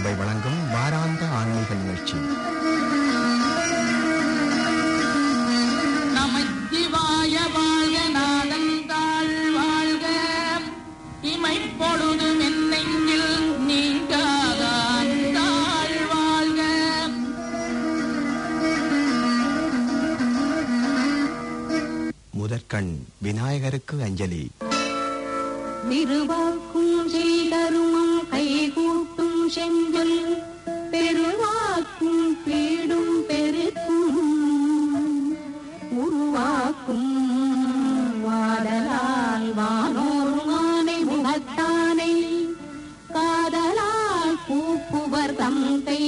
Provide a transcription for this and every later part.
சபை வழங்கும் வாராந்த ஆன்மீக நிகழ்ச்சி நமச்சிவாய வாழ்க நாதந்தாள் வாழ்க இமைப்பொழுதும் என் நெஞ்சில் நீங்காதான் தாழ் வாழ்க முதற்கண் விநாயகருக்கு அஞ்சலி திருவாக்கும் செய்தருமம் கைகூட்டும் செஞ்சொல் பெருவாக்கும் பீடும் பெருக்கும் உருவாக்கும் வாடலால் வானோர் மானை முகத்தானை காதலால் கூப்புவர் தந்தை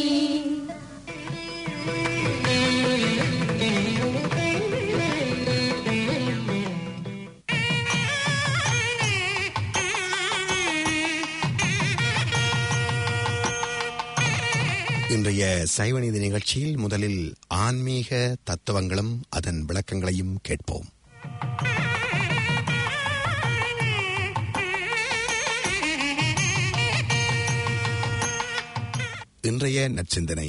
இன்றைய சைவநீதி நிகழ்ச்சியில் முதலில் ஆன்மீக தத்துவங்களும் அதன் விளக்கங்களையும் கேட்போம் இன்றைய நற்சிந்தனை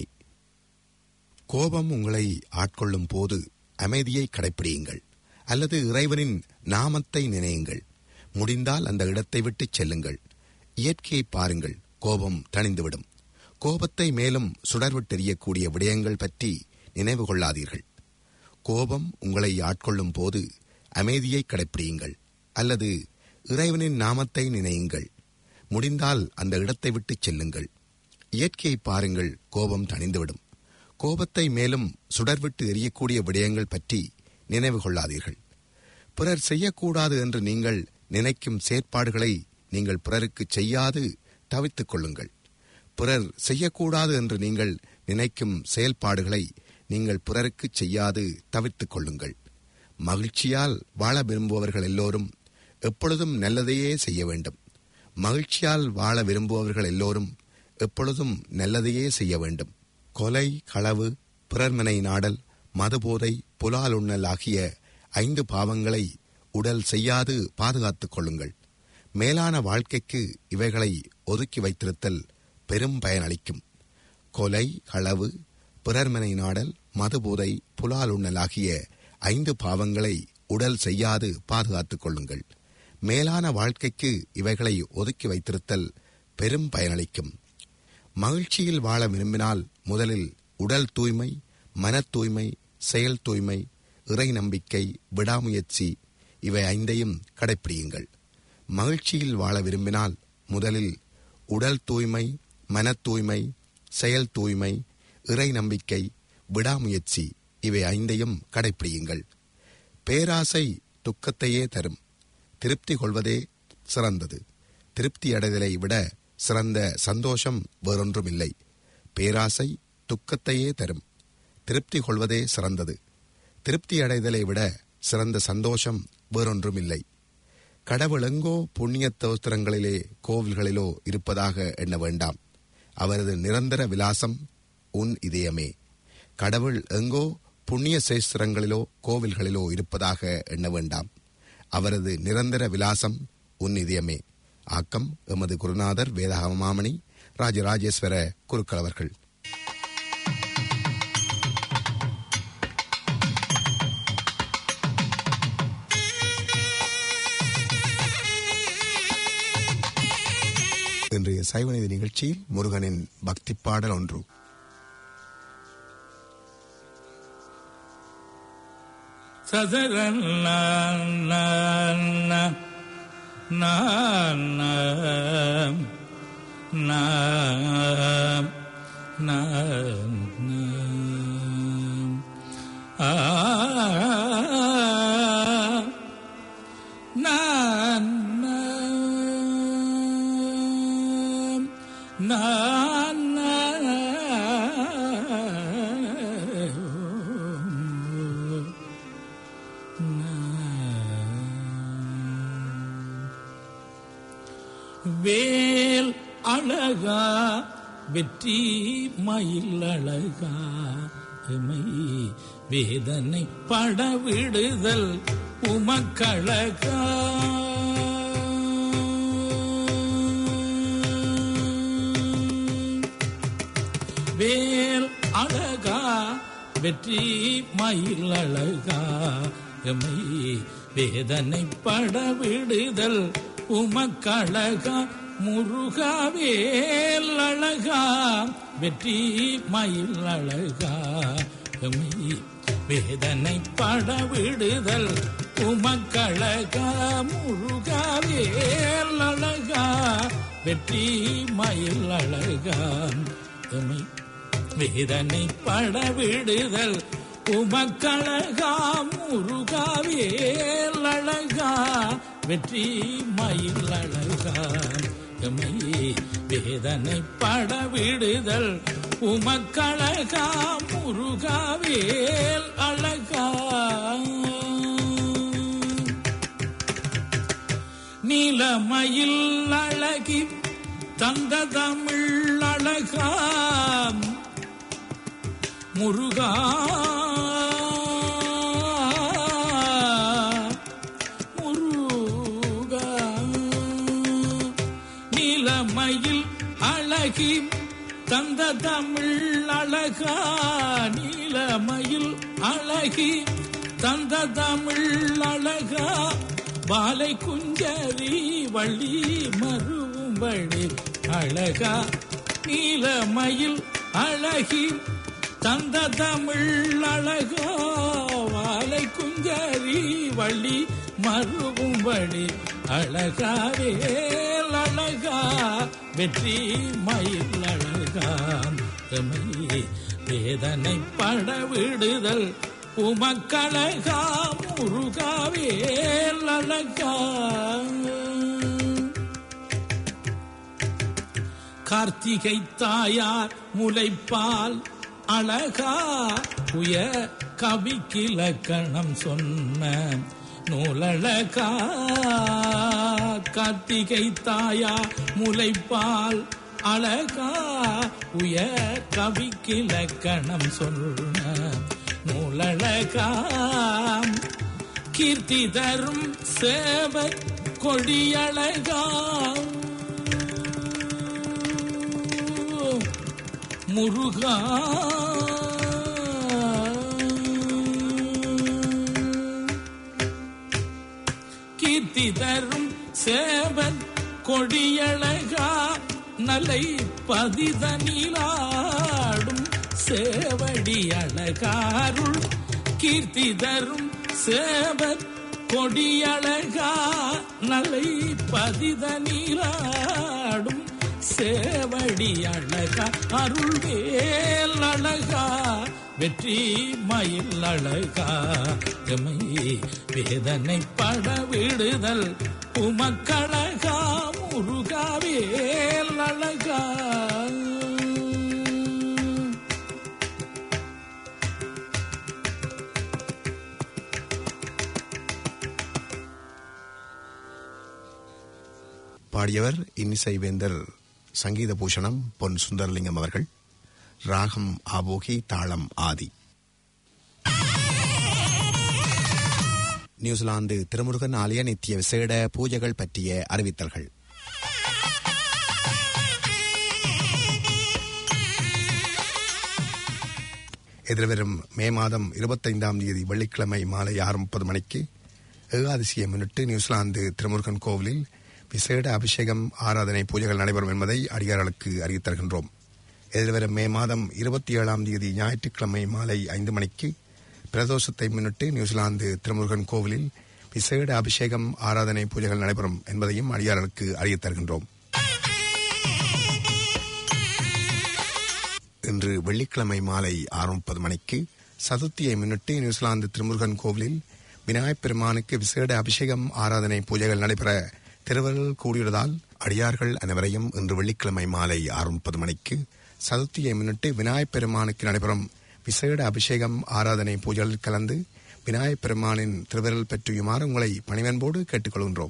கோபம் உங்களை ஆட்கொள்ளும் போது அமைதியை கடைப்பிடியுங்கள் அல்லது இறைவனின் நாமத்தை நினையுங்கள் முடிந்தால் அந்த இடத்தை விட்டுச் செல்லுங்கள் இயற்கையை பாருங்கள் கோபம் தணிந்துவிடும் கோபத்தை மேலும் சுடர்விட்டெறியக்கூடிய விடயங்கள் பற்றி நினைவு கொள்ளாதீர்கள் கோபம் உங்களை ஆட்கொள்ளும் போது அமைதியை கடைப்பிடியுங்கள் அல்லது இறைவனின் நாமத்தை நினையுங்கள் முடிந்தால் அந்த இடத்தை விட்டுச் செல்லுங்கள் இயற்கையை பாருங்கள் கோபம் தணிந்துவிடும் கோபத்தை மேலும் சுடர்விட்டு எரியக்கூடிய விடயங்கள் பற்றி நினைவு கொள்ளாதீர்கள் பிறர் செய்யக்கூடாது என்று நீங்கள் நினைக்கும் செயற்பாடுகளை நீங்கள் பிறருக்கு செய்யாது தவித்துக் கொள்ளுங்கள் பிறர் செய்யக்கூடாது என்று நீங்கள் நினைக்கும் செயல்பாடுகளை நீங்கள் பிறருக்கு செய்யாது தவிர்த்துக் கொள்ளுங்கள் மகிழ்ச்சியால் வாழ விரும்புபவர்கள் எல்லோரும் எப்பொழுதும் நல்லதையே செய்ய வேண்டும் மகிழ்ச்சியால் வாழ விரும்புபவர்கள் எல்லோரும் எப்பொழுதும் நல்லதையே செய்ய வேண்டும் கொலை களவு பிறர்மனை நாடல் மதுபோதை புலாலுண்ணல் ஆகிய ஐந்து பாவங்களை உடல் செய்யாது பாதுகாத்துக் கொள்ளுங்கள் மேலான வாழ்க்கைக்கு இவைகளை ஒதுக்கி வைத்திருத்தல் பெரும் பயனளிக்கும் கொலை களவு பிறர்மனை நாடல் மதுபோதை புலாலுண்ணல் ஆகிய ஐந்து பாவங்களை உடல் செய்யாது பாதுகாத்துக் கொள்ளுங்கள் மேலான வாழ்க்கைக்கு இவைகளை ஒதுக்கி வைத்திருத்தல் பெரும் பயனளிக்கும் மகிழ்ச்சியில் வாழ விரும்பினால் முதலில் உடல் தூய்மை மன தூய்மை செயல் தூய்மை இறை நம்பிக்கை விடாமுயற்சி இவை ஐந்தையும் கடைப்பிடியுங்கள் மகிழ்ச்சியில் வாழ விரும்பினால் முதலில் உடல் தூய்மை மன தூய்மை செயல் தூய்மை இறை நம்பிக்கை விடாமுயற்சி இவை ஐந்தையும் கடைப்பிடியுங்கள் பேராசை துக்கத்தையே தரும் திருப்தி கொள்வதே சிறந்தது திருப்தி அடைதலை விட சிறந்த சந்தோஷம் வேறொன்றும் இல்லை பேராசை துக்கத்தையே தரும் திருப்தி கொள்வதே சிறந்தது திருப்தி அடைதலை விட சிறந்த சந்தோஷம் வேறொன்றும் இல்லை கடவுள் எங்கோ புண்ணிய தோஸ்திரங்களிலே கோவில்களிலோ இருப்பதாக எண்ண வேண்டாம் அவரது நிரந்தர விலாசம் உன் இதயமே கடவுள் எங்கோ புண்ணிய சேஸ்திரங்களிலோ கோவில்களிலோ இருப்பதாக எண்ண வேண்டாம் அவரது நிரந்தர விலாசம் உன் இதயமே ஆக்கம் எமது குருநாதர் வேதாகமாமணி ராஜராஜேஸ்வர குருக்கள் அவர்கள் இன்றைய சைவநீதி நிகழ்ச்சியில் முருகனின் பக்தி பாடல் ஒன்று சதரன் வேல் அழகா வெற்றி மயில் அழகா எமை வேதனை படவிடுதல் உமக்கழகா வெற்றி மயில் அழகா எமை வேதனை பட விடுதல் உமக்கழகா முருகாவேல் அழகா வெற்றி மயில் அழகா எமை வேதனை பட விடுதல் உமக்கழகா முருகாவேல் அழகா வெற்றி மயில் அழகா எமை வேதனை பட விடுதல் உமக்கழகா முருகாவேல் அழகா வெற்றி மயில் அழகா எமை வேதனை பட விடுதல் உமக்கழகா முருகாவேல் அழகா நீலமயில் அழகி தந்த தமிழ் அழகா முருகா முருகா நீலமயில் அழகி தந்த தமிழ் அழகா நீலமயில் அழகி தந்த தமிழ் அழகா பாலை குஞ்சரி வள்ளி மருவம்படி அழகா நீலமயில் அழகி தந்த தமிழ் அழகா வாலை குஞ்சரி வள்ளி மருவும்படி அழகாவேல் அழகா வெற்றி மயில் அழகா எமை வேதனை பட விடுதல் உமக்கழகா முருகாவேல் அழகா கார்த்திகை தாயார் முளைப்பால் அழகா உய கவிக்கிலக்கணம் சொன்ன நூலழகா கார்த்திகை தாயார் முளைப்பால் அழகா உய கவிக்கிலக்கணம் சொன்ன நூலழகா கீர்த்தி தரும் சேவ கொடியழகா முருகா கீர்த்தி தரும் சேவன் கொடியழகா நலை பதிதனிலாடும் சேவடி அழகாருள் கீர்த்தி தரும் சேவன் கொடியழகா நலை பதிதனிலாடும் சேவடி அழகா அருள்வேல் அழகா வெற்றி மயில் அழகா எமை வேதனை பட விடுதல் உமக்கழகா முருகாவேல் அழகா பாடியவர் இன்னிசை வேந்தர் சங்கீத பூஷணம் பொன் சுந்தரலிங்கம் அவர்கள் ராகம் ஆபோகி தாளம் ஆதி நியூசிலாந்து திருமுருகன் ஆலய நித்திய விசேட பூஜைகள் பற்றிய அறிவித்தல்கள் எதிர்வரும் மே மாதம் இருபத்தைந்தாம் தேதி வெள்ளிக்கிழமை மாலை ஆறு முப்பது மணிக்கு ஏகாதசியை முன்னிட்டு நியூசிலாந்து திருமுருகன் கோவிலில் விசேட அபிஷேகம் ஆராதனை பூஜைகள் நடைபெறும் என்பதை அடியார்களுக்கு அறிவித்தருகின்றோம் எதிர்வரும் மே மாதம் இருபத்தி ஏழாம் தேதி ஞாயிற்றுக்கிழமை மாலை ஐந்து மணிக்கு பிரதோஷத்தை முன்னிட்டு நியூசிலாந்து திருமுருகன் கோவிலில் விசேட அபிஷேகம் ஆராதனை பூஜைகள் நடைபெறும் என்பதையும் அடியார்களுக்கு அறிவித்தருகின்றோம் இன்று வெள்ளிக்கிழமை மாலை ஆறு முப்பது மணிக்கு சதுர்த்தியை முன்னிட்டு நியூசிலாந்து திருமுருகன் கோவிலில் விநாயகப் பெருமானுக்கு விசேட அபிஷேகம் ஆராதனை பூஜைகள் நடைபெற திருவருள் கூடியுள்ளதால் அடியார்கள் அனைவரையும் இன்று வெள்ளிக்கிழமை மாலை ஆறு முப்பது மணிக்கு சதுர்த்தியை முன்னிட்டு விநாயகப் பெருமானுக்கு நடைபெறும் விசேட அபிஷேகம் ஆராதனை பூஜைகளில் கலந்து விநாயகப் பெருமானின் திருவிரல் பெற்றியுமாறு உங்களை பணிவன்போடு கேட்டுக்கொள்கின்றோம்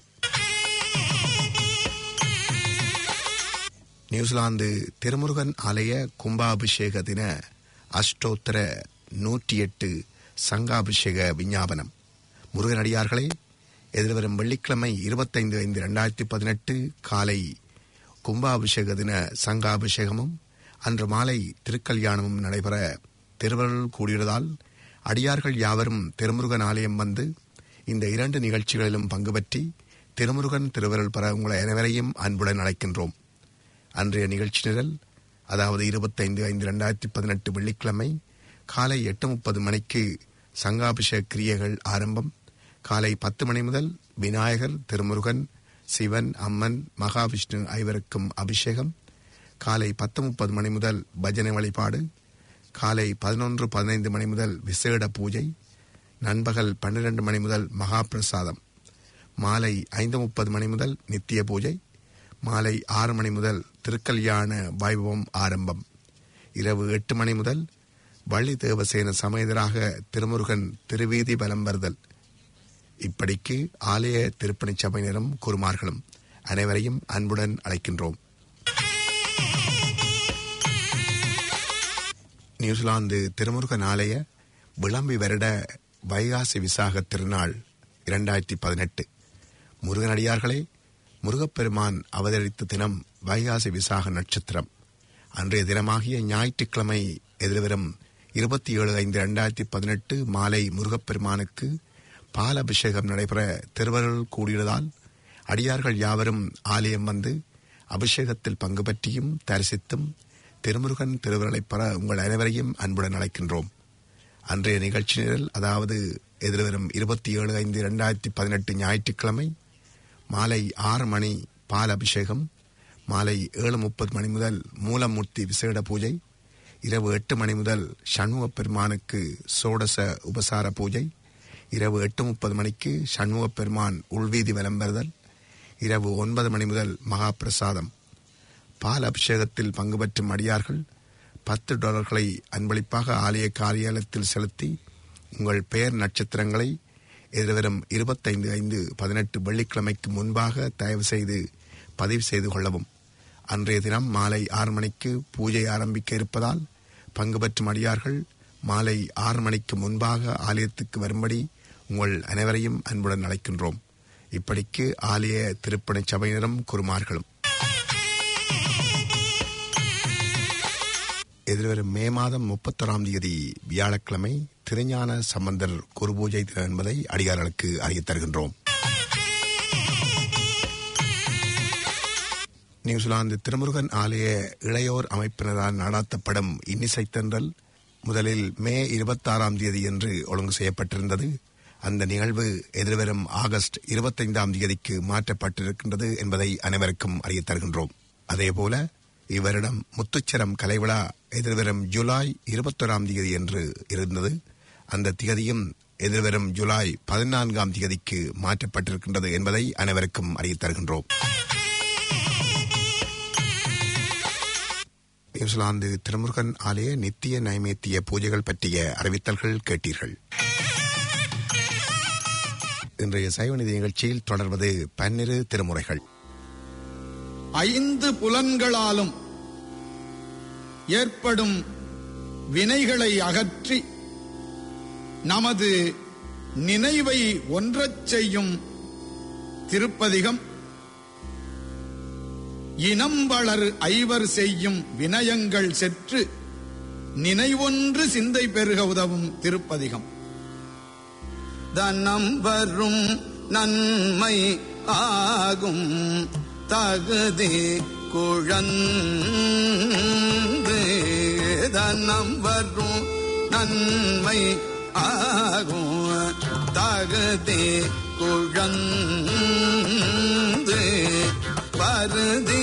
நியூசிலாந்து திருமுருகன் ஆலய கும்பாபிஷேக தின அஷ்டோத்தர நூற்றி எட்டு சங்காபிஷேக விஞ்ஞாபனம் முருகனடியார்களே எதிர்வரும் வெள்ளிக்கிழமை இருபத்தைந்து ஐந்து ரெண்டாயிரத்தி பதினெட்டு காலை கும்பாபிஷேக தின சங்காபிஷேகமும் அன்று மாலை திருக்கல்யாணமும் நடைபெற திருவருள் கூடியதால் அடியார்கள் யாவரும் திருமுருகன் ஆலயம் வந்து இந்த இரண்டு நிகழ்ச்சிகளிலும் பங்கு பற்றி திருமுருகன் திருவருள் பெற உங்களை அனைவரையும் அன்புடன் அழைக்கின்றோம் அன்றைய நிகழ்ச்சி நிரல் அதாவது இருபத்தைந்து ஐந்து ரெண்டாயிரத்தி பதினெட்டு வெள்ளிக்கிழமை காலை எட்டு முப்பது மணிக்கு சங்காபிஷேக கிரியைகள் ஆரம்பம் காலை பத்து மணி முதல் விநாயகர் திருமுருகன் சிவன் அம்மன் மகாவிஷ்ணு ஐவருக்கும் அபிஷேகம் காலை பத்து முப்பது மணி முதல் பஜனை வழிபாடு காலை பதினொன்று பதினைந்து மணி முதல் விசேட பூஜை நண்பகல் பன்னிரண்டு மணி முதல் மகா பிரசாதம் மாலை ஐந்து முப்பது மணி முதல் நித்திய பூஜை மாலை ஆறு மணி முதல் திருக்கல்யாண வைபவம் ஆரம்பம் இரவு எட்டு மணி முதல் வள்ளி தேவசேன சமேதராக திருமுருகன் திருவீதி பலம் வருதல் இப்படிக்கு ஆலய திருப்பணிச் சபையினரும் குருமார்களும் அனைவரையும் அன்புடன் அழைக்கின்றோம் நியூசிலாந்து திருமுருகன் ஆலய விளம்பி வருட வைகாசி விசாக திருநாள் இரண்டாயிரத்தி பதினெட்டு முருகனடியார்களே முருகப்பெருமான் அவதரித்த தினம் வைகாசி விசாக நட்சத்திரம் அன்றைய தினமாகிய ஞாயிற்றுக்கிழமை எதிர்வரும் இருபத்தி ஏழு ஐந்து இரண்டாயிரத்தி பதினெட்டு மாலை முருகப்பெருமானுக்கு பால் அபிஷேகம் நடைபெற திருவருள் கூடியதால் அடியார்கள் யாவரும் ஆலயம் வந்து அபிஷேகத்தில் பங்கு பற்றியும் தரிசித்தும் திருமுருகன் திருவருளைப் பெற உங்கள் அனைவரையும் அன்புடன் அழைக்கின்றோம் அன்றைய நிகழ்ச்சி நிரல் அதாவது எதிர்வரும் இருபத்தி ஏழு ஐந்து இரண்டாயிரத்தி பதினெட்டு ஞாயிற்றுக்கிழமை மாலை ஆறு மணி பால் அபிஷேகம் மாலை ஏழு முப்பது மணி முதல் மூலமூர்த்தி விசேட பூஜை இரவு எட்டு மணி முதல் சண்முக பெருமானுக்கு சோடச உபசார பூஜை இரவு எட்டு முப்பது மணிக்கு சண்முக பெருமான் உள்வீதி விளம்பறுதல் இரவு ஒன்பது மணி முதல் மகா பிரசாதம் பால் அபிஷேகத்தில் பங்கு பெற்றும் அடியார்கள் பத்து டாலர்களை அன்பளிப்பாக ஆலய காரியாலயத்தில் செலுத்தி உங்கள் பெயர் நட்சத்திரங்களை எதிர்வரும் இருபத்தைந்து ஐந்து பதினெட்டு வெள்ளிக்கிழமைக்கு முன்பாக தயவு செய்து பதிவு செய்து கொள்ளவும் அன்றைய தினம் மாலை ஆறு மணிக்கு பூஜை ஆரம்பிக்க இருப்பதால் பங்கு பெற்றும் அடியார்கள் மாலை ஆறு மணிக்கு முன்பாக ஆலயத்துக்கு வரும்படி உங்கள் அனைவரையும் அன்புடன் அழைக்கின்றோம் இப்படிக்கு ஆலய திருப்பணிச் சபையினரும் குருமார்களும் எதிர்வரும் மே மாதம் முப்பத்தொராம் தேதி வியாழக்கிழமை திருஞான சம்பந்தர் குரு பூஜை தினம் என்பதை அடியார்களுக்கு அறியத் தருகின்றோம் நியூசிலாந்து திருமுருகன் ஆலய இளையோர் அமைப்பினரால் நடாத்தப்படும் இன்னிசைத்தன்றல் முதலில் மே இருபத்தாறாம் தேதி என்று ஒழுங்கு செய்யப்பட்டிருந்தது அந்த நிகழ்வு எதிர்வரும் ஆகஸ்ட் இருபத்தைந்தாம் தேதிக்கு மாற்றப்பட்டிருக்கின்றது என்பதை அனைவருக்கும் அறியத் தருகின்றோம் அதேபோல இவ்வருடம் முத்துச்சரம் கலைவிழா எதிர்வரும் ஜூலை இருபத்தொராம் தேதி என்று இருந்தது அந்த திகதியும் எதிர்வரும் ஜூலை பதினான்காம் தேதிக்கு மாற்றப்பட்டிருக்கின்றது என்பதை அனைவருக்கும் அறியத் தருகின்றோம் நியூசிலாந்து திருமுருகன் ஆலய நித்திய நைவேத்திய பூஜைகள் பற்றிய அறிவித்தல்கள் கேட்டீர்கள் இன்றைய சைவநிதி நிகழ்ச்சியில் தொடர்வது பன்னிரு திருமுறைகள் ஐந்து புலன்களாலும் ஏற்படும் வினைகளை அகற்றி நமது நினைவை ஒன்றச் செய்யும் திருப்பதிகம் இனம் வளர் ஐவர் செய்யும் வினயங்கள் செற்று நினைவொன்று சிந்தை பெருக உதவும் திருப்பதிகம் தனம் வரும் நன்மை ஆகும் தகுதி குழந்து தனம் வரும் நன்மை ஆகும் தகுதி குழந்து பருதி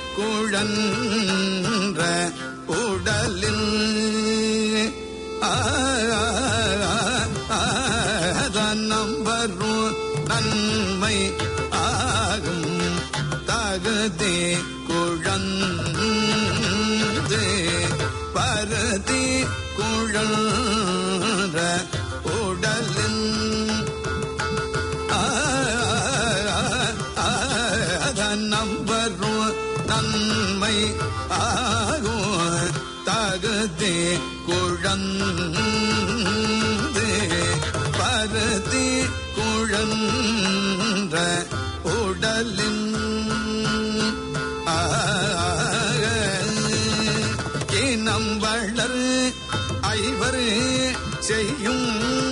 குழன்ற உடலில் தன்னம் வரும் நன்மை ஆகும் தகுதி குழந்து பருதி குழன்ற உடலில் நம்பரும் நன்மை ஆகும் தகுதி குழந்து பருதி குழன்ற உடலின் இனம் வளர் ஐவர் செய்யும்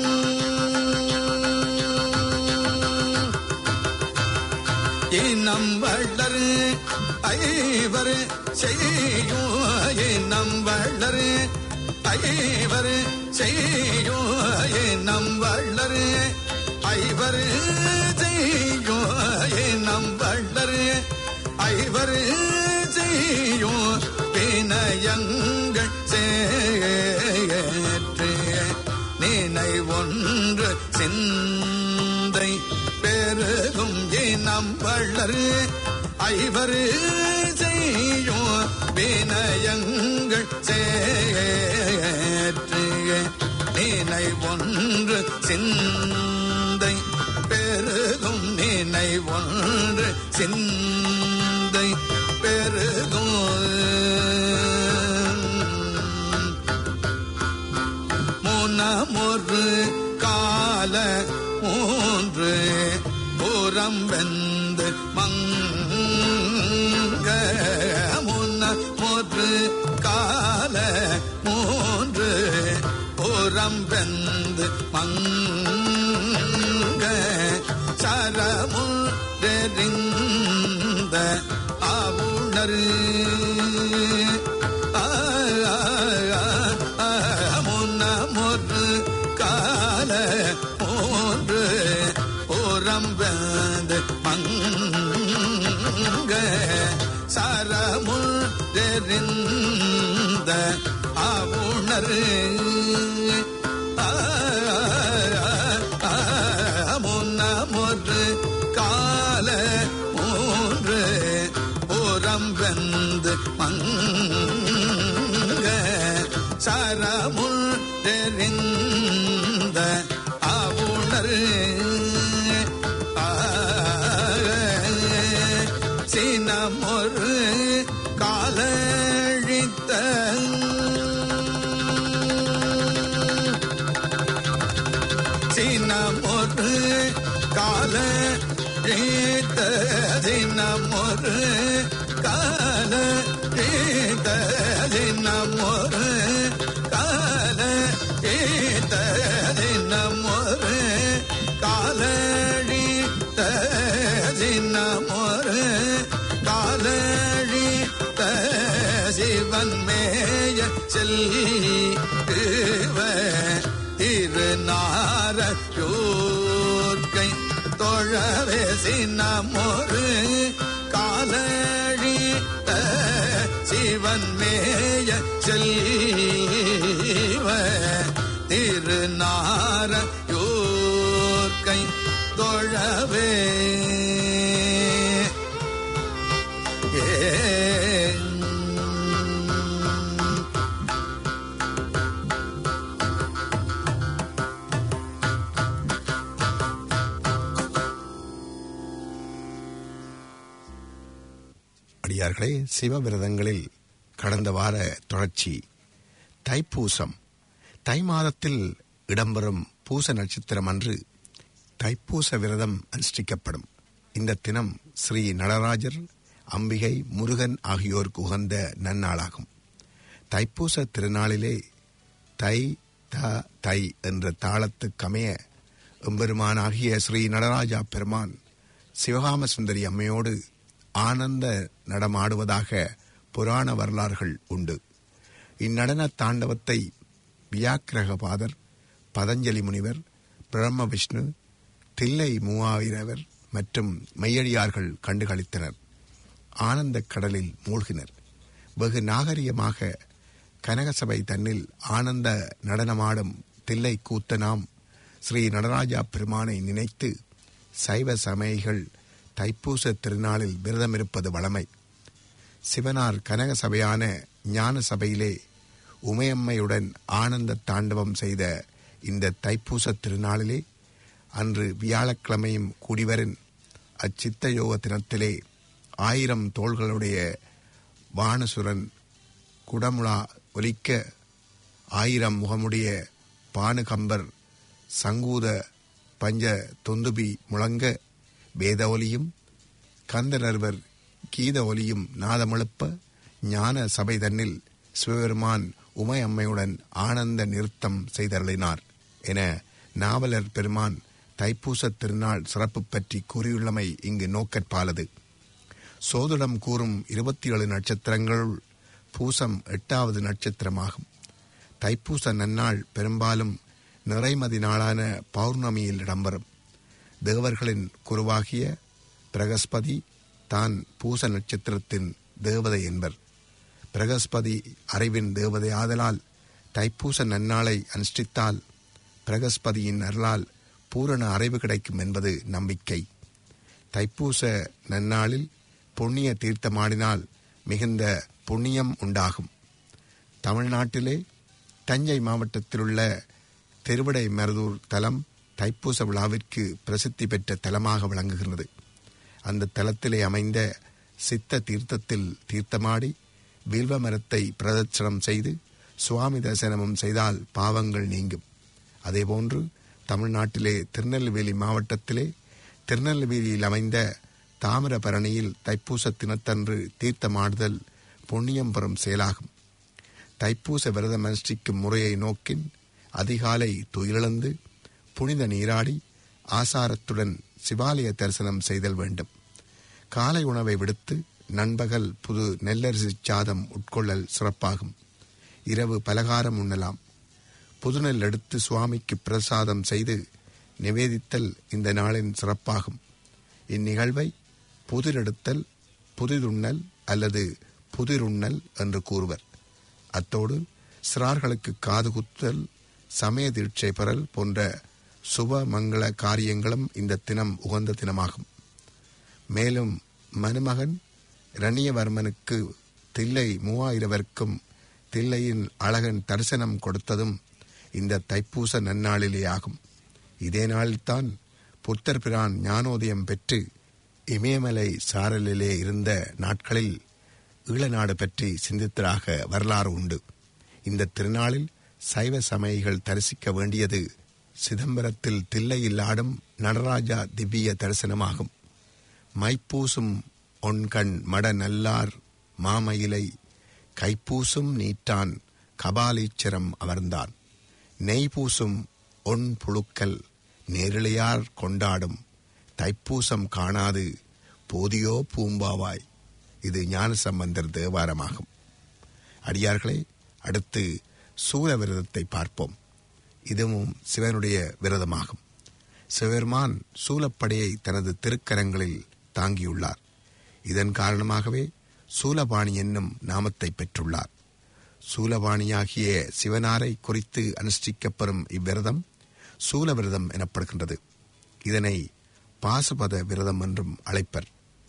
இனம் வளர் ஐவர் செய்யும் இனம் வளர் ஐவர் செய்யும் இனம் வளர் ஐவர் செய்யும் இனம் வளர் ஐவர் செய்யும் வினயங்கள் சேற்று நினை ஒன்று சிந்தை பெருகும் இனம் வளர் ஐவர் செய்யும் வினயங்கள் சேற்று நினை ஒன்று சிந்தை பெருகும் நினை ஒன்று சிந்தை பெருகும் முனமொரு கால மூன்று புறம் வெந்து மங்க முனமொரு கால மூன்று புறம் வெந்து மங்க சரமுறிந்த ஆவுணர் முன்னமொரு கால மூன்று புறம்பந்து மங்க சரமுறிந்த ஆவுணர் முன்னமொரு கால மூன்று புறம்பந்து மங்க சரமுள் தெரிந்த அவுணர் சினமொரு காலழித்த சினமொரு கால ரீத்த சினமொரு கால ரீத்த சினமொரு கால ரீத்த சினமொரு காலழித்த சினமொரு காலழித்த சிவன் மேய செல்வ திருநாரையோர்க்கை தொழவே சின்னமொரு காலழித்த சிவன் மேய செல்வ திருநாரையோர்க்கை தொழவே ஏ அடியார்களே சிவவிரதங்களில் கடந்த வார தொடர்ச்சி தைப்பூசம் தை மாதத்தில் இடம்பெறும் பூச நட்சத்திரம் அன்று தைப்பூச விரதம் அனுஷ்டிக்கப்படும் இந்த தினம் ஸ்ரீ நடராஜர் அம்பிகை முருகன் ஆகியோருக்கு உகந்த நன்னாளாகும் தைப்பூச திருநாளிலே தை த தை என்ற தாளத்துக்கமைய எம்பெருமானாகிய ஸ்ரீ நடராஜா பெருமான் சிவகாம சுந்தரி அம்மையோடு ஆனந்த நடமாடுவதாக புராண வரலாறுகள் உண்டு இந்நடன தாண்டவத்தை வியாக்கிரகபாதர் பதஞ்சலி முனிவர் பிரம்ம விஷ்ணு தில்லை மூவாயிரவர் மற்றும் மெய்யடியார்கள் கண்டுகளித்தனர் ஆனந்த கடலில் மூழ்கினர் வெகு நாகரிகமாக கனகசபை தன்னில் ஆனந்த நடனமாடும் தில்லை கூத்தனாம் ஸ்ரீ நடராஜா பெருமானை நினைத்து சைவ சமயிகள் தைப்பூச திருநாளில் விரதமிருப்பது வழமை சிவனார் கனக சபையான ஞான சபையிலே உமையம்மையுடன் ஆனந்த தாண்டவம் செய்த இந்த தைப்பூச திருநாளிலே அன்று வியாழக்கிழமையும் கூடிவரின் அச்சித்த யோக தினத்திலே ஆயிரம் தோள்களுடைய வானசுரன் குடமுழா ஒலிக்க ஆயிரம் முகமுடைய பானுகம்பர் சங்கூத பஞ்ச தொந்துபி முழங்க வேத ஒலியும் கந்தனர்வர் கீத ஒலியும் நாதமெழுப்ப ஞான சபை தன்னில் சிவபெருமான் உமையம்மையுடன் ஆனந்த நிறுத்தம் செய்தருளினார் என நாவலர் பெருமான் தைப்பூசத் திருநாள் சிறப்பு பற்றி கூறியுள்ளமை இங்கு நோக்கற்பாலது சோதிடம் கூறும் இருபத்தி ஏழு நட்சத்திரங்களுள் பூசம் எட்டாவது நட்சத்திரமாகும் தைப்பூச நன்னாள் பெரும்பாலும் நிறைமதி நாளான பௌர்ணமியில் இடம்பெறும் தேவர்களின் குருவாகிய பிரகஸ்பதி தான் பூச நட்சத்திரத்தின் தேவதை என்பர் பிரகஸ்பதி அறிவின் தேவதை ஆதலால் தைப்பூச நன்னாளை அனுஷ்டித்தால் பிரகஸ்பதியின் அருளால் பூரண அறிவு கிடைக்கும் என்பது நம்பிக்கை தைப்பூச நன்னாளில் புண்ணிய தீர்த்தமாடினால் மிகுந்த புண்ணியம் உண்டாகும் தமிழ்நாட்டிலே தஞ்சை மாவட்டத்திலுள்ள திருவிடை மருதூர் தலம் தைப்பூச விழாவிற்கு பிரசித்தி பெற்ற தலமாக விளங்குகிறது அந்த தலத்திலே அமைந்த சித்த தீர்த்தத்தில் தீர்த்தமாடி வில்வ மரத்தை பிரதட்சணம் செய்து சுவாமி தரிசனமும் செய்தால் பாவங்கள் நீங்கும் அதேபோன்று தமிழ்நாட்டிலே திருநெல்வேலி மாவட்டத்திலே திருநெல்வேலியில் அமைந்த தாமிரபரணியில் தைப்பூச தினத்தன்று தீர்த்தமாடுதல் புண்ணியம் பெறும் செயலாகும் தைப்பூச விரதம் அனுஷ்டிக்கும் முறையை நோக்கின் அதிகாலை துயிலிழந்து புனித நீராடி ஆசாரத்துடன் சிவாலய தரிசனம் செய்தல் வேண்டும் காலை உணவை விடுத்து நண்பகல் புது நெல்லரிசி சாதம் உட்கொள்ளல் சிறப்பாகும் இரவு பலகாரம் உண்ணலாம் புதுநெல் எடுத்து சுவாமிக்கு பிரசாதம் செய்து நிவேதித்தல் இந்த நாளின் சிறப்பாகும் இந்நிகழ்வை புதிரெடுத்தல் புதிதுண்ணல் அல்லது புதிருண்ணல் என்று கூறுவர் அத்தோடு சிறார்களுக்கு காது குத்தல் சமய தீட்சை பெறல் போன்ற சுப மங்கள காரியங்களும் இந்த தினம் உகந்த தினமாகும் மேலும் மருமகன் ரணியவர்மனுக்கு தில்லை மூவாயிரவர்க்கும் தில்லையின் அழகன் தரிசனம் கொடுத்ததும் இந்த தைப்பூச நன்னாளிலே ஆகும் இதே நாளில்தான் புத்தர் பிரான் ஞானோதயம் பெற்று இமயமலை சாரலிலே இருந்த நாட்களில் ஈழநாடு பற்றி சிந்தித்ததாக வரலாறு உண்டு இந்த திருநாளில் சைவ சமயிகள் தரிசிக்க வேண்டியது சிதம்பரத்தில் தில்லையில் ஆடும் நடராஜா திவ்ய தரிசனமாகும் மைப்பூசும் ஒன்கண் மட நல்லார் மாமயிலை கைப்பூசும் நீட்டான் கபாலீச்சரம் அமர்ந்தான் நெய் பூசும் ஒன் புழுக்கல் நேரிழையார் கொண்டாடும் தைப்பூசம் காணாது போதியோ பூம்பாவாய் இது ஞானசம்பந்தர் தேவாரமாகும் அடியார்களே அடுத்து சூர விரதத்தை பார்ப்போம் இதுவும் சிவனுடைய விரதமாகும் சிவபெருமான் சூலப்படையை தனது திருக்கரங்களில் தாங்கியுள்ளார் இதன் காரணமாகவே சூலபாணி என்னும் நாமத்தை பெற்றுள்ளார் சூலபாணியாகிய சிவனாரை குறித்து அனுஷ்டிக்கப்பெறும் இவ்விரதம் சூல விரதம் எனப்படுகின்றது இதனை பாசுபத விரதம் என்றும் அழைப்பர்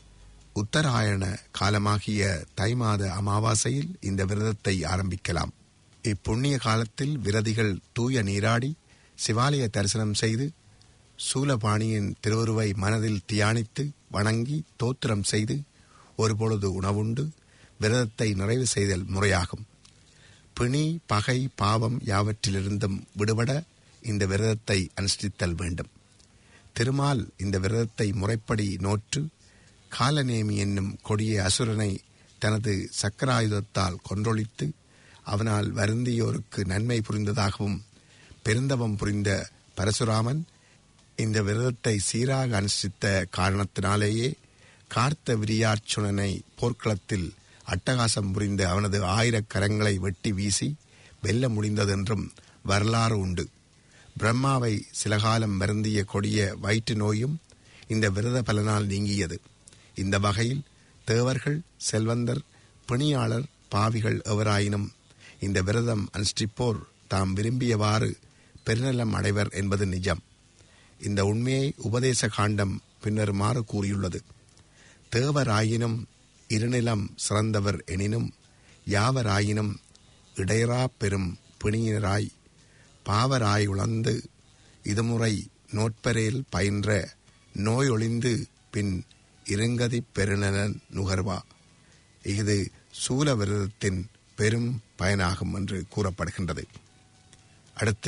உத்தராயண காலமாகிய தை மாத அமாவாசையில் இந்த விரதத்தை ஆரம்பிக்கலாம் இப்புண்ணிய காலத்தில் விரதிகள் தூய நீராடி சிவாலய தரிசனம் செய்து சூலபாணியின் திருவுருவை மனதில் தியானித்து வணங்கி தோத்திரம் செய்து ஒருபொழுது உணவுண்டு விரதத்தை நிறைவு செய்தல் முறையாகும் பிணி பகை பாவம் யாவற்றிலிருந்தும் விடுபட இந்த விரதத்தை அனுஷ்டித்தல் வேண்டும் திருமால் இந்த விரதத்தை முறைப்படி நோற்று காலநேமி என்னும் கொடிய அசுரனை தனது சக்கராயுதத்தால் கொன்றொழித்து அவனால் வருந்தியோருக்கு நன்மை புரிந்ததாகவும் பெருந்தவம் புரிந்த பரசுராமன் இந்த விரதத்தை சீராக அனுஷ்டித்த காரணத்தினாலேயே கார்த்த விரியார்ச்சுனனை போர்க்களத்தில் அட்டகாசம் புரிந்த அவனது ஆயிரக் கரங்களை வெட்டி வீசி வெல்ல முடிந்ததென்றும் வரலாறு உண்டு பிரம்மாவை சில காலம் வருந்திய கொடிய வயிற்று நோயும் இந்த விரத பலனால் நீங்கியது இந்த வகையில் தேவர்கள் செல்வந்தர் பிணியாளர் பாவிகள் எவராயினும் இந்த விரதம் அனுஷ்டிப்போர் தாம் விரும்பியவாறு பெருநலம் அடைவர் என்பது நிஜம் இந்த உண்மையை உபதேச காண்டம் பின்னருமாறு கூறியுள்ளது தேவராயினும் இருநிலம் சிறந்தவர் எனினும் யாவராயினும் இடையரா பெரும் பிணியினராய் பாவராய் உழந்து இதுமுறை நோட்பரேல் பயின்ற நோயொழிந்து பின் இருங்கதி பெருநலன் நுகர்வா இது சூல விரதத்தின் பெரும் பயனாகும் என்று கூறப்படுகின்றது அடுத்து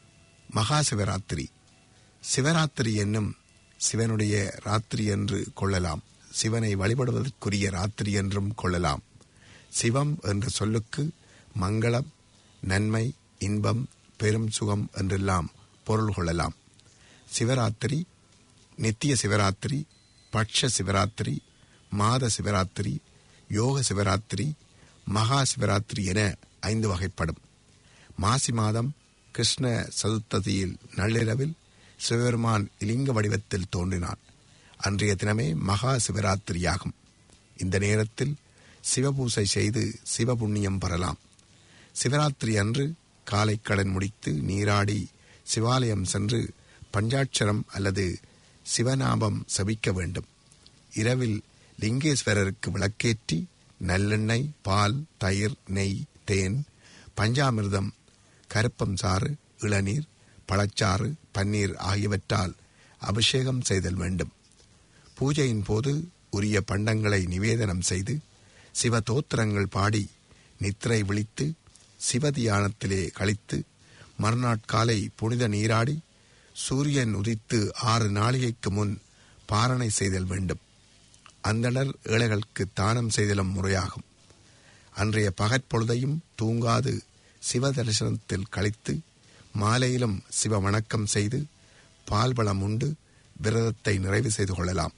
மகா சிவராத்திரி சிவராத்திரி என்னும் சிவனுடைய ராத்திரி என்று கொள்ளலாம் சிவனை வழிபடுவதற்குரிய ராத்திரி என்றும் கொள்ளலாம் சிவம் என்ற சொல்லுக்கு மங்களம் நன்மை இன்பம் பெரும் சுகம் என்றெல்லாம் பொருள் கொள்ளலாம் சிவராத்திரி நித்திய சிவராத்திரி பட்ச சிவராத்திரி மாத சிவராத்திரி யோக சிவராத்திரி மகா சிவராத்திரி என ஐந்து வகைப்படும் மாசி மாதம் கிருஷ்ண சதுர்த்ததியில் நள்ளிரவில் சிவபெருமான் இலிங்க வடிவத்தில் தோன்றினான் அன்றைய தினமே மகா சிவராத்திரியாகும் இந்த நேரத்தில் சிவபூசை செய்து சிவபுண்ணியம் பெறலாம் சிவராத்திரி அன்று காலை கடன் முடித்து நீராடி சிவாலயம் சென்று பஞ்சாட்சரம் அல்லது சிவநாமம் சபிக்க வேண்டும் இரவில் லிங்கேஸ்வரருக்கு விளக்கேற்றி நல்லெண்ணெய் பால் தயிர் நெய் தேன் பஞ்சாமிர்தம் கருப்பம் சாறு இளநீர் பழச்சாறு பன்னீர் ஆகியவற்றால் அபிஷேகம் செய்தல் வேண்டும் பூஜையின் போது உரிய பண்டங்களை நிவேதனம் செய்து சிவ தோத்திரங்கள் பாடி நித்திரை விழித்து சிவதியானத்திலே கழித்து மறுநாட்காலை புனித நீராடி சூரியன் உதித்து ஆறு நாளிகைக்கு முன் பாரணை செய்தல் வேண்டும் அந்தணர் ஏழைகளுக்கு தானம் செய்தலும் முறையாகும் அன்றைய பகற்பொழுதையும் தூங்காது சிவ தரிசனத்தில் கழித்து மாலையிலும் சிவ வணக்கம் செய்து பால்பழம் உண்டு விரதத்தை நிறைவு செய்து கொள்ளலாம்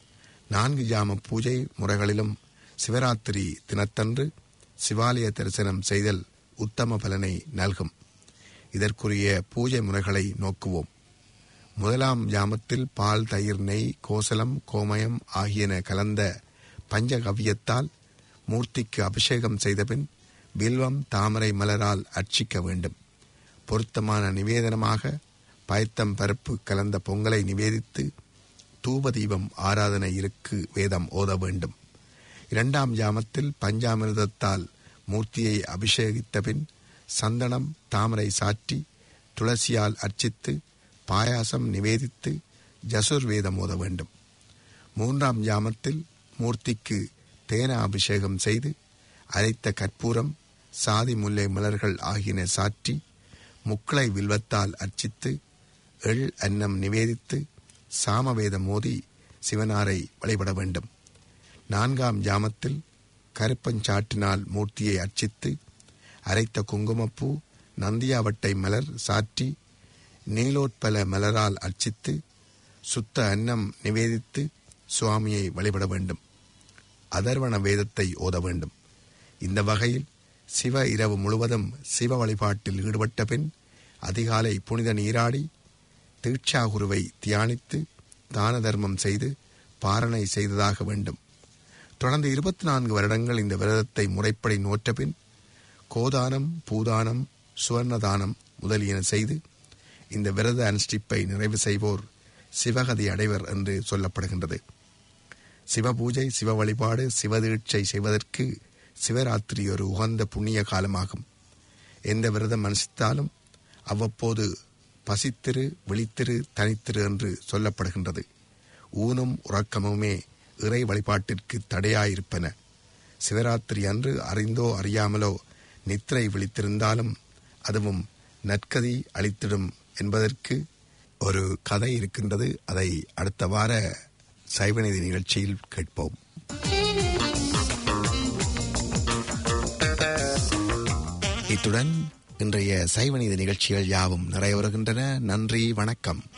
நான்கு ஜாம பூஜை முறைகளிலும் சிவராத்திரி தினத்தன்று சிவாலய தரிசனம் செய்தல் உத்தம பலனை நல்கும் இதற்குரிய பூஜை முறைகளை நோக்குவோம் முதலாம் ஜாமத்தில் பால் தயிர் நெய் கோசலம் கோமயம் ஆகியன கலந்த பஞ்சகவ்யத்தால் மூர்த்திக்கு அபிஷேகம் செய்தபின் பில்வம் தாமரை மலரால் அர்ச்சிக்க வேண்டும் பொருத்தமான நிவேதனமாக பயத்தம் பருப்பு கலந்த பொங்கலை நிவேதித்து தூப தீபம் ஆராதனை இருக்கு வேதம் ஓத வேண்டும் இரண்டாம் ஜாமத்தில் பஞ்சாமிர்தத்தால் மூர்த்தியை அபிஷேகித்தபின் சந்தனம் தாமரை சாற்றி துளசியால் அர்ச்சித்து பாயாசம் நிவேதித்து ஜசுர் வேதம் ஓத வேண்டும் மூன்றாம் ஜாமத்தில் மூர்த்திக்கு தேன அபிஷேகம் செய்து அரைத்த கற்பூரம் சாதி முல்லை மலர்கள் ஆகியன சாற்றி முக்களை வில்வத்தால் அர்ச்சித்து எள் அன்னம் நிவேதித்து சாமவேதம் மோதி சிவனாரை வழிபட வேண்டும் நான்காம் ஜாமத்தில் கருப்பஞ்சாற்றினால் மூர்த்தியை அர்ச்சித்து அரைத்த குங்குமப்பூ நந்தியாவட்டை மலர் சாற்றி நீலோத்பல மலரால் அர்ச்சித்து சுத்த அன்னம் நிவேதித்து சுவாமியை வழிபட வேண்டும் அதர்வண வேதத்தை ஓத வேண்டும் இந்த வகையில் சிவ இரவு முழுவதும் சிவ வழிபாட்டில் ஈடுபட்ட பின் அதிகாலை புனித நீராடி தீட்சாகுருவை தியானித்து தான தர்மம் செய்து பாரணை செய்ததாக வேண்டும் தொடர்ந்து இருபத்தி நான்கு வருடங்கள் இந்த விரதத்தை முறைப்படி நோற்ற பின் கோதானம் பூதானம் சுவர்ணதானம் முதலியன செய்து இந்த விரத அனுஷ்டிப்பை நிறைவு செய்வோர் சிவகதி அடைவர் என்று சொல்லப்படுகின்றது சிவபூஜை சிவ வழிபாடு சிவதீட்சை செய்வதற்கு சிவராத்திரி ஒரு உகந்த புண்ணிய காலமாகும் எந்த விரதம் அனுஷ்டித்தாலும் அவ்வப்போது பசித்திரு விழித்திரு தனித்திரு என்று சொல்லப்படுகின்றது ஊனும் உறக்கமுமே இறை வழிபாட்டிற்கு தடையாயிருப்பன சிவராத்திரி அன்று அறிந்தோ அறியாமலோ நித்திரை விழித்திருந்தாலும் அதுவும் நற்கதி அளித்திடும் என்பதற்கு ஒரு கதை இருக்கின்றது அதை அடுத்த வார சைவநீதி நிகழ்ச்சியில் கேட்போம் இத்துடன் இன்றைய சைவநீதி நிகழ்ச்சிகள் யாவும் நிறைய வருகின்றன நன்றி வணக்கம்